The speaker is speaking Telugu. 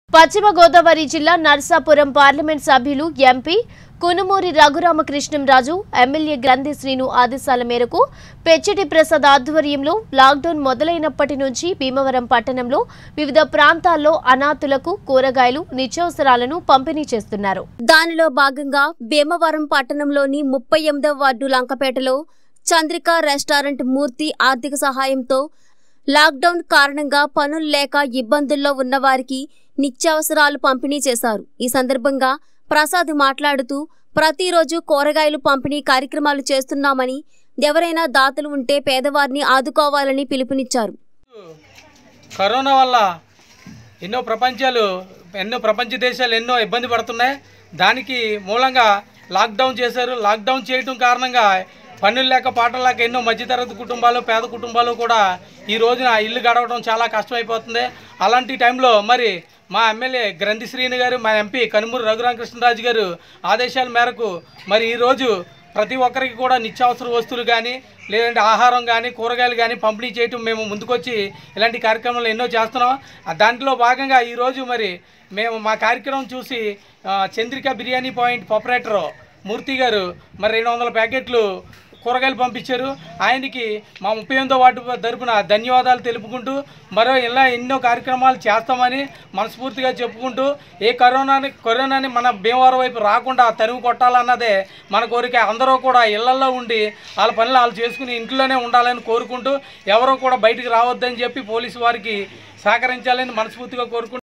పశ్చిమ గోదావరి జిల్లా నర్సాపురం పార్లమెంట్ సభ్యులు ఎంపీ కునుమూరి రఘురామకృష్ణంరాజు ఎమ్మెల్యే గ్రంథి శ్రీను ఆదేశాల మేరకు పెచ్చటి ప్రసాద్ ఆధ్వర్యంలో లాక్డౌన్ మొదలైనప్పటి నుంచి భీమవరం పట్టణంలో వివిధ ప్రాంతాల్లో అనాథులకు కూరగాయలు నిత్యావసరాలను పంపిణీ చేస్తున్నారు దానిలో భాగంగా భీమవరం పట్టణంలోని ముప్పై ఎనిమిదవ వార్డు లంకపేటలో చంద్రిక రెస్టారెంట్ మూర్తి ఆర్థిక సహాయంతో లాక్డౌన్ కారణంగా పనులు లేక ఇబ్బందుల్లో ఉన్నవారికి నిత్యావసరాలు పంపిణీ చేశారు ఈ సందర్భంగా ప్రసాద్ మాట్లాడుతూ ప్రతిరోజు కూరగాయలు పంపిణీ కార్యక్రమాలు చేస్తున్నామని ఎవరైనా దాతలు ఉంటే పేదవారిని ఆదుకోవాలని పిలుపునిచ్చారు కరోనా వల్ల ఎన్నో ప్రపంచాలు ఎన్నో ప్రపంచ దేశాలు ఎన్నో ఇబ్బంది పడుతున్నాయి దానికి మూలంగా లాక్డౌన్ చేశారు లాక్డౌన్ చేయడం కారణంగా పనులు లేక పాటలు లేక ఎన్నో మధ్యతరగతి కుటుంబాలు పేద కుటుంబాలు కూడా ఈ రోజున ఇల్లు గడవడం చాలా కష్టమైపోతుంది అలాంటి టైంలో మరి మా ఎమ్మెల్యే గ్రంథి శ్రీని గారు మా ఎంపీ కనుమూరు రఘురామకృష్ణరాజు గారు ఆదేశాల మేరకు మరి ఈరోజు ప్రతి ఒక్కరికి కూడా నిత్యావసర వస్తువులు కానీ లేదంటే ఆహారం కానీ కూరగాయలు కానీ పంపిణీ చేయటం మేము ముందుకొచ్చి ఇలాంటి కార్యక్రమాలు ఎన్నో చేస్తున్నాం ఆ దాంట్లో భాగంగా ఈరోజు మరి మేము మా కార్యక్రమం చూసి ఆ, చంద్రిక బిర్యానీ పాయింట్ ఆపరేటర్ మూర్తి గారు మరి రెండు వందల ప్యాకెట్లు కూరగాయలు పంపించారు ఆయనకి మా ముప్పై ఎనిమిదో వార్డు తరపున ధన్యవాదాలు తెలుపుకుంటూ మరో ఇలా ఎన్నో కార్యక్రమాలు చేస్తామని మనస్ఫూర్తిగా చెప్పుకుంటూ ఏ కరోనాని కరోనాని మన భీమవరం వైపు రాకుండా తరిమి కొట్టాలన్నదే మన కోరిక అందరూ కూడా ఇళ్లల్లో ఉండి వాళ్ళ పనులు వాళ్ళు చేసుకుని ఇంట్లోనే ఉండాలని కోరుకుంటూ ఎవరో కూడా బయటికి రావద్దని చెప్పి పోలీసు వారికి సహకరించాలని మనస్ఫూర్తిగా కోరుకుంటూ